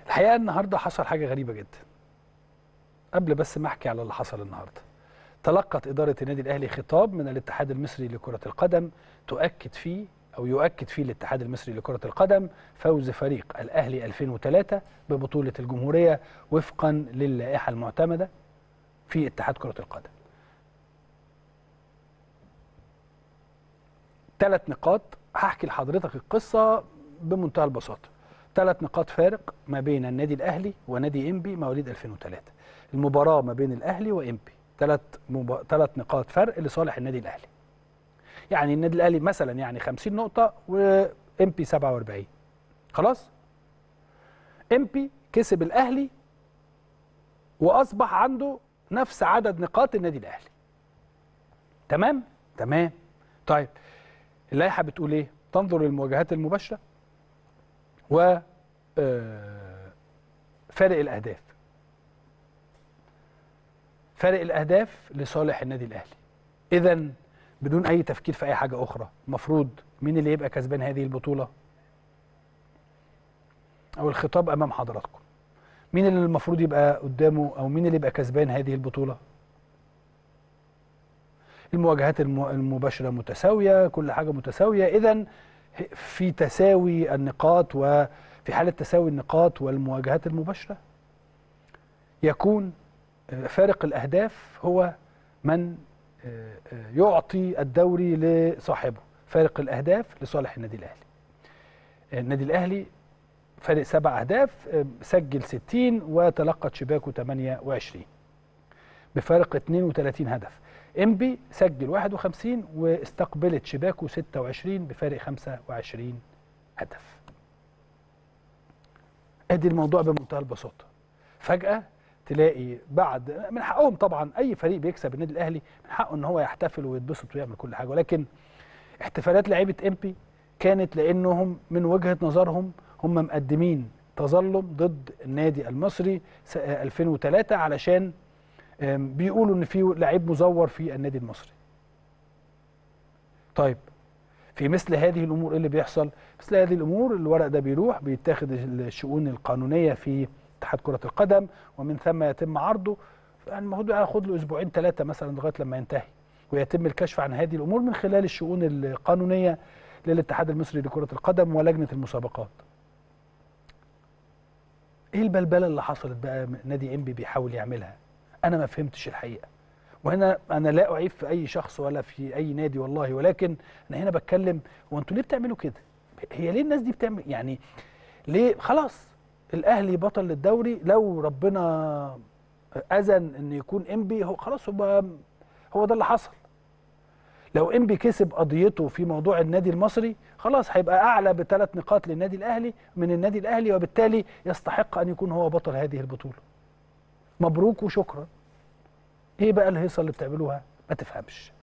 الحقيقه النهارده حصل حاجه غريبه جدا قبل بس ما احكي على اللي حصل النهارده تلقت اداره النادي الاهلي خطاب من الاتحاد المصري لكره القدم تؤكد فيه او يؤكد فيه الاتحاد المصري لكره القدم فوز فريق الاهلي 2003 ببطوله الجمهوريه وفقا للائحه المعتمده في اتحاد كره القدم ثلاث نقاط هحكي لحضرتك القصه بمنتهى البساطه ثلاث نقاط فارق ما بين النادي الاهلي ونادي انبي مواليد 2003 المباراه ما بين الاهلي وانبي ثلاث مب... ثلاث نقاط فرق لصالح النادي الاهلي يعني النادي الاهلي مثلا يعني 50 نقطه وامبي 47 خلاص امبي كسب الاهلي واصبح عنده نفس عدد نقاط النادي الاهلي تمام تمام طيب اللائحه بتقول ايه تنظر للمواجهات المباشره و فارق الاهداف فارق الاهداف لصالح النادي الاهلي اذا بدون اي تفكير في اي حاجه اخرى المفروض مين اللي يبقى كسبان هذه البطوله او الخطاب امام حضراتكم مين اللي المفروض يبقى قدامه او مين اللي يبقى كسبان هذه البطوله المواجهات المباشره متساويه كل حاجه متساويه اذا في تساوي النقاط وفي حاله تساوي النقاط والمواجهات المباشره يكون فارق الاهداف هو من يعطي الدوري لصاحبه فارق الاهداف لصالح النادي الاهلي النادي الاهلي فارق سبع اهداف سجل 60 وتلقت شباكه 28 بفارق 32 هدف انبي سجل 51 واستقبلت شباكه 26 بفارق 25 هدف ادي الموضوع بمنتهى البساطه فجاه تلاقي بعد من حقهم طبعا اي فريق بيكسب النادي الاهلي من حقه ان هو يحتفل ويتبسط ويعمل كل حاجه ولكن احتفالات لعيبه امبي كانت لانهم من وجهه نظرهم هم مقدمين تظلم ضد النادي المصري 2003 علشان بيقولوا ان في لعيب مزور في النادي المصري طيب في مثل هذه الامور ايه اللي بيحصل مثل هذه الامور الورق ده بيروح بيتاخد الشؤون القانونيه في اتحاد كره القدم ومن ثم يتم عرضه يعني المفروض ياخد له اسبوعين ثلاثه مثلا لغايه لما ينتهي ويتم الكشف عن هذه الامور من خلال الشؤون القانونيه للاتحاد المصري لكره القدم ولجنه المسابقات ايه البلبله اللي حصلت بقى نادي انبي بيحاول يعملها انا ما فهمتش الحقيقه وهنا انا لا اعيب في اي شخص ولا في اي نادي والله ولكن انا هنا بتكلم هو انتوا ليه بتعملوا كده هي ليه الناس دي بتعمل يعني ليه خلاص الاهلي بطل للدوري لو ربنا اذن ان يكون انبي هو خلاص هو هو ده اللي حصل لو انبي كسب قضيته في موضوع النادي المصري خلاص هيبقى اعلى بثلاث نقاط للنادي الاهلي من النادي الاهلي وبالتالي يستحق ان يكون هو بطل هذه البطوله مبروك وشكرا ايه بقى الهيصه اللي بتعملوها ما تفهمش